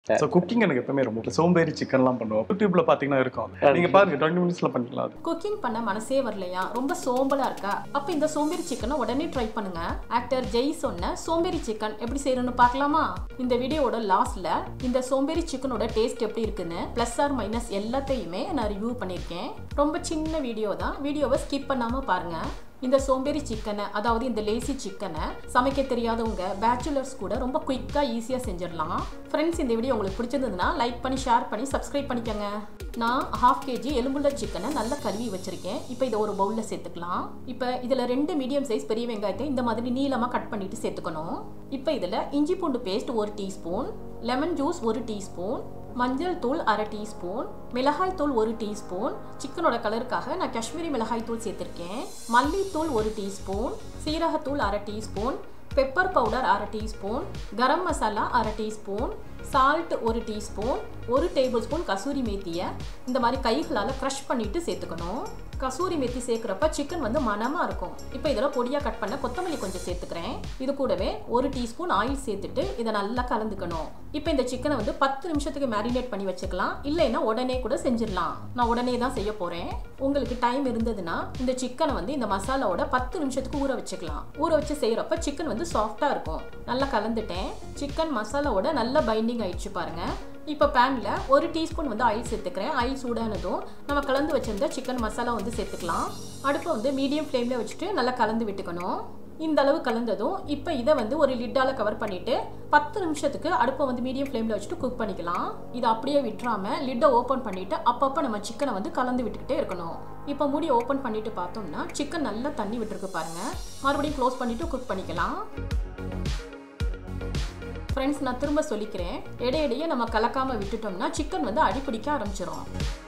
So cooking எனக்கு எப்பவுமே ரொம்ப பிடிக்கும். சோம்பேறி சிக்கன்லாம் பண்ணுவோம் யூடியூப்ல பார்த்தீங்கன்னா இருக்கும் நீங்க பாருங்க டுவெண்ட்டி மினிட்ஸ்ல பண்ணிக்கலாம் அது குக்கிங் பண்ண மனசே வரலையா ரொம்ப சோம்பலா இருக்கா அப்ப இந்த சோம்பேறி சிக்கனை உடனே ட்ரை பண்ணுங்க ஆக்டர் ஜெய் சொன்ன சோம்பேறி சிக்கன் எப்படி செய்யணும்னு பார்க்கலாமா இந்த வீடியோவோட லாஸ்ட்ல இந்த சோம்பேறி சிக்கனோட டேஸ்ட் எப்படி இருக்குன்னு பிளஸ் ஆர் மைனஸ் எல்லாத்தையுமே நான் ரிவ்யூ பண்ணியிருக்கேன் ரொம்ப சின்ன வீடியோ தான் வீடியோவை ஸ்கிப் பண்ணாம பாருங்க இந்த சோம்பேறி சிக்கனை அதாவது இந்த லேசி சிக்கனை சமைக்க தெரியாதவங்க பேச்சுலர்ஸ் கூட ரொம்ப குயிக்காக ஈஸியாக செஞ்சிடலாம் ஃப்ரெண்ட்ஸ் இந்த வீடியோ உங்களுக்கு பிடிச்சிருந்ததுன்னா லைக் பண்ணி ஷேர் பண்ணி சப்ஸ்கிரைப் பண்ணிக்கோங்க நான் ஹாஃப் கேஜி எலும்புள்ள சிக்கனை நல்லா கழுவி வச்சிருக்கேன் இப்போ இதை ஒரு பவுலில் சேர்த்துக்கலாம் இப்போ இதில் ரெண்டு மீடியம் சைஸ் பெரிய வெங்காயத்தை இந்த மாதிரி நீளமாக கட் பண்ணிட்டு சேர்த்துக்கணும் இப்போ இதில் இஞ்சி பூண்டு பேஸ்ட் ஒரு டீஸ்பூன் லெமன் ஜூஸ் ஒரு டீஸ்பூன் மஞ்சள் தூள் அரை டீஸ்பூன் மிளகாய் தூள் ஒரு டீஸ்பூன் சிக்கனோட கலருக்காக நான் காஷ்மீரி மிளகாய் தூள் சேர்த்துருக்கேன் மல்லித்தூள் ஒரு டீஸ்பூன் சீரகத்தூள் அரை டீஸ்பூன் பெப்பர் பவுடர் அரை டீஸ்பூன் கரம் மசாலா அரை டீஸ்பூன் சால்ட் ஒரு டீஸ்பூன் ஒரு டேபிள் ஸ்பூன் கசூரி மேத்தியை இந்த மாதிரி கைகளால் க்ரஷ் பண்ணிட்டு சேர்த்துக்கணும் கசூரி மெத்தி சேர்க்குறப்ப சிக்கன் வந்து மனமாக இருக்கும் இப்போ இதில் பொடியாக கட் பண்ண கொத்தமல்லி கொஞ்சம் சேர்த்துக்கிறேன் இது கூடவே ஒரு டீஸ்பூன் ஆயில் சேர்த்துட்டு இதை நல்லா கலந்துக்கணும் இப்போ இந்த சிக்கனை வந்து பத்து நிமிஷத்துக்கு மேரினேட் பண்ணி வச்சுக்கலாம் இல்லைன்னா உடனே கூட செஞ்சிடலாம் நான் உடனே தான் செய்ய போகிறேன் உங்களுக்கு டைம் இருந்ததுன்னா இந்த சிக்கனை வந்து இந்த மசாலாவோட பத்து நிமிஷத்துக்கு ஊற வச்சுக்கலாம் ஊற வச்சு செய்கிறப்ப சிக்கன் வந்து சாஃப்டாக இருக்கும் நல்லா கலந்துட்டேன் சிக்கன் மசாலாவோட நல்ல பைண்டிங் ஆயிடுச்சு பாருங்க இப்போ பேனில் ஒரு டீஸ்பூன் வந்து ஆயில் சேர்த்துக்கிறேன் ஆயில் சூடானதும் நம்ம கலந்து வச்சிருந்த சிக்கன் மசாலா வந்து சேர்த்துக்கலாம் அடுப்பை வந்து மீடியம் ஃப்ளேமில் வச்சுட்டு நல்லா கலந்து விட்டுக்கணும் இந்த அளவு கலந்ததும் இப்போ இதை வந்து ஒரு லிட்டால் கவர் பண்ணிவிட்டு பத்து நிமிஷத்துக்கு அடுப்பை வந்து மீடியம் ஃப்ளேமில் வச்சுட்டு குக் பண்ணிக்கலாம் இதை அப்படியே விட்டுறாம லிட்டை ஓப்பன் பண்ணிவிட்டு அப்பப்போ நம்ம சிக்கனை வந்து கலந்து விட்டுக்கிட்டே இருக்கணும் இப்போ மூடி ஓப்பன் பண்ணிட்டு பார்த்தோம்னா சிக்கன் நல்லா தண்ணி விட்டுருக்கு பாருங்கள் மறுபடியும் க்ளோஸ் பண்ணிவிட்டு குக் பண்ணிக்கலாம் ஃப்ரெண்ட்ஸ் நான் திரும்ப சொல்லிக்கிறேன் இடையிடையே நம்ம கலக்காமல் விட்டுட்டோம்னா சிக்கன் வந்து அடிப்பிடிக்க ஆரம்பிச்சிடும்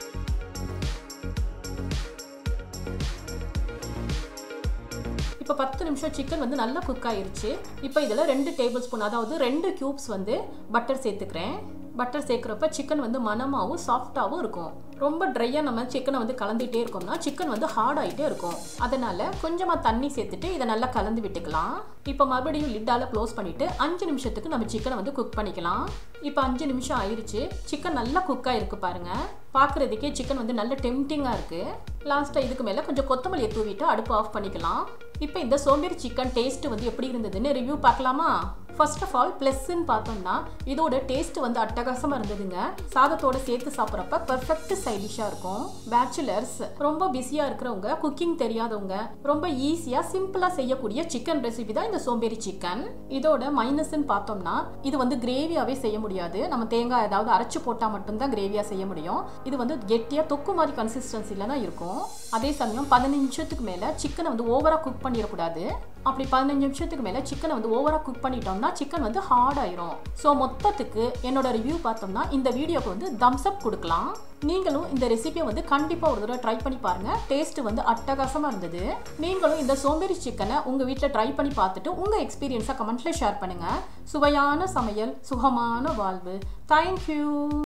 இப்போ பத்து நிமிஷம் சிக்கன் வந்து நல்லா குக் ஆயிருச்சு இப்போ இதில் ரெண்டு டேபிள் ஸ்பூன் அதாவது ரெண்டு க்யூப்ஸ் வந்து பட்டர் சேர்த்துக்கிறேன் பட்டர் சேர்க்குறப்ப சிக்கன் வந்து மனமாகவும் சாஃப்டாகவும் இருக்கும் ரொம்ப ட்ரையாக நம்ம சிக்கனை வந்து கலந்துகிட்டே இருக்கோம்னா சிக்கன் வந்து ஹார்ட் ஆகிட்டே இருக்கும் அதனால கொஞ்சமாக தண்ணி சேர்த்துட்டு இதை நல்லா கலந்து விட்டுக்கலாம் இப்போ மறுபடியும் லிட்டால் க்ளோஸ் பண்ணிவிட்டு அஞ்சு நிமிஷத்துக்கு நம்ம சிக்கனை வந்து குக் பண்ணிக்கலாம் இப்போ அஞ்சு நிமிஷம் ஆயிருச்சு சிக்கன் நல்லா குக் ஆகிருக்கு பாருங்கள் பார்க்குறதுக்கே சிக்கன் வந்து நல்ல டெம்டிங்காக இருக்குது லாஸ்ட்டாக இதுக்கு மேலே கொஞ்சம் கொத்தமல்லியை தூவிட்டு அடுப்பு ஆஃப் பண்ணிக்கலாம் இப்போ இந்த சோம்பேறி சிக்கன் டேஸ்ட் வந்து எப்படி இருந்ததுன்னு ரிவ்யூ பார்க்கலாமா ஃபர்ஸ்ட் ஆஃப் ஆல் ப்ளஸ்ன்னு பார்த்தோம்னா இதோட டேஸ்ட் வந்து அட்டகாசமாக இருந்ததுங்க சாதத்தோட சேர்த்து சாப்பிட்றப்ப பெர்ஃபெக்ட் சைடிஷாக இருக்கும் பேச்சுலர்ஸ் ரொம்ப பிஸியாக இருக்கிறவங்க குக்கிங் தெரியாதவங்க ரொம்ப ஈஸியாக சிம்பிளாக செய்யக்கூடிய சிக்கன் ரெசிபி தான் இந்த சோம்பேறி சிக்கன் இதோட மைனஸ்ன்னு பார்த்தோம்னா இது வந்து கிரேவியாகவே செய்ய முடியாது நம்ம தேங்காய் ஏதாவது அரைச்சு போட்டால் மட்டும்தான் கிரேவியாக செய்ய முடியும் இது வந்து கெட்டியாக தொக்கு மாதிரி கன்சிஸ்டன்சியில் தான் இருக்கும் அதே சமயம் பதினஞ்சு நிமிஷத்துக்கு மேலே சிக்கனை வந்து ஓவராக குக் பண்ணிடக்கூடாது அப்படி பதினஞ்சு நிமிஷத்துக்கு மேலே சிக்கனை வந்து ஓவராக குக் பண்ணிட்டோம்னா சிக்கன் வந்து ஹார்ட் ஆயிரும் ஸோ மொத்தத்துக்கு என்னோட ரிவ்யூ பார்த்தோம்னா இந்த வீடியோக்கு வந்து தம்ஸ் அப் கொடுக்கலாம் நீங்களும் இந்த ரெசிபியை வந்து கண்டிப்பாக ஒரு தடவை ட்ரை பண்ணி பாருங்க டேஸ்ட் வந்து அட்டகாசமாக இருந்தது நீங்களும் இந்த சோம்பேறி சிக்கனை உங்கள் வீட்டில் ட்ரை பண்ணி பார்த்துட்டு உங்கள் எக்ஸ்பீரியன்ஸை கமெண்ட்ல ஷேர் பண்ணுங்க சுவையான சமையல் சுகமான வாழ்வு தேங்க்யூ